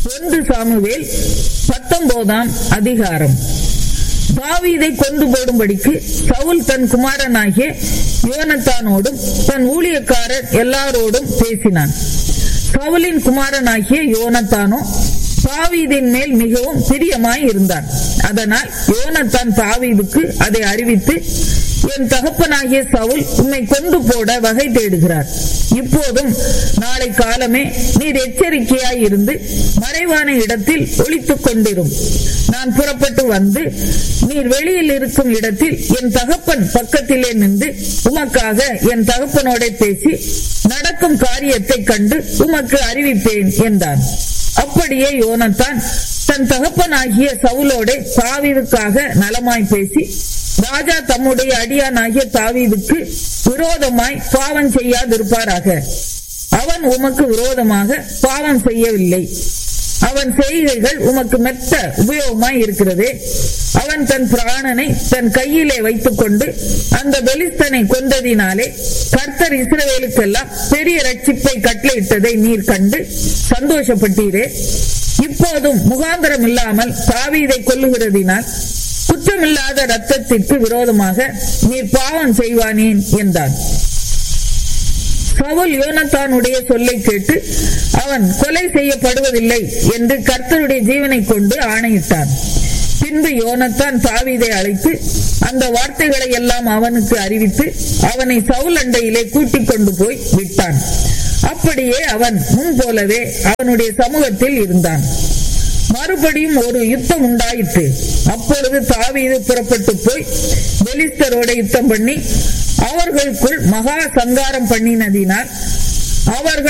ஒன்று சாமுவேல் பத்தொன்பதாம் அதிகாரம் தாவீதை கொண்டு போடும்படிக்கு சவுல் தன் குமாரனாகிய யோனத்தானோடும் தன் ஊழியக்காரர் எல்லாரோடும் பேசினான் சவுலின் குமாரனாகிய யோனத்தானோ தாவீதின் மேல் மிகவும் பிரியமாய் இருந்தான் அதனால் யோனத்தான் தாவீதுக்கு அதை அறிவித்து என் தகப்பனாகிய சவுல் உம்மை கொண்டு போட வகை தேடுகிறார் இப்போதும் நாளை காலமே நீர் எச்சரிக்கையாய் இருந்து மறைவான இடத்தில் ஒளித்துக் கொண்டிரும் நான் புறப்பட்டு வந்து நீர் வெளியில் இருக்கும் இடத்தில் என் தகப்பன் பக்கத்திலே நின்று உமக்காக என் தகப்பனோட பேசி நடக்கும் காரியத்தை கண்டு உமக்கு அறிவிப்பேன் என்றான் அப்படியே யோனத்தான் தன் தகப்பனாகிய சவுலோட தாவீதுக்காக நலமாய் பேசி ராஜா தம்முடைய அடியானாகிய தாவீதுக்கு விரோதமாய் பாவம் செய்யாதிருப்பாராக அவன் உமக்கு விரோதமாக பாவம் செய்யவில்லை அவன் செய்கைகள் உமக்கு மெத்த உபயோகமாய் இருக்கிறதே அவன் தன் பிராணனை தன் கையிலே வைத்துக் கொண்டு அந்த பெலிஸ்தனை கொன்றதினாலே கர்த்தர் இஸ்ரவேலுக்கெல்லாம் பெரிய ரட்சிப்பை கட்டளையிட்டதை நீர் கண்டு சந்தோஷப்பட்டீரே இப்போதும் முகாந்திரம் இல்லாமல் தாவீதை கொல்லுகிறதினால் குற்றமில்லாத ரத்தத்திற்கு விரோதமாக நீர் பாவம் செய்வானேன் என்றான் சவுல் யோனத்தானுடைய சொல்லை கேட்டு அவன் கொலை செய்யப்படுவதில்லை என்று கர்த்தருடைய ஜீவனை கொண்டு ஆணையிட்டான் பின்பு யோனத்தான் தாவீதை அழைத்து அந்த வார்த்தைகளை எல்லாம் அவனுக்கு அறிவித்து அவனை சவுல் அண்டையிலே கூட்டிக் கொண்டு போய் விட்டான் அப்படியே அவன் முன் போலவே அவனுடைய சமூகத்தில் இருந்தான் மறுபடியும் ஒரு யுத்தம் உண்டாயிற்று அப்பொழுது தாவீது புறப்பட்டு போய் பெலிஸ்தரோட யுத்தம் பண்ணி அவர்களுக்குள் மகா சங்காரம் பண்ணினதினால் அவர்கள்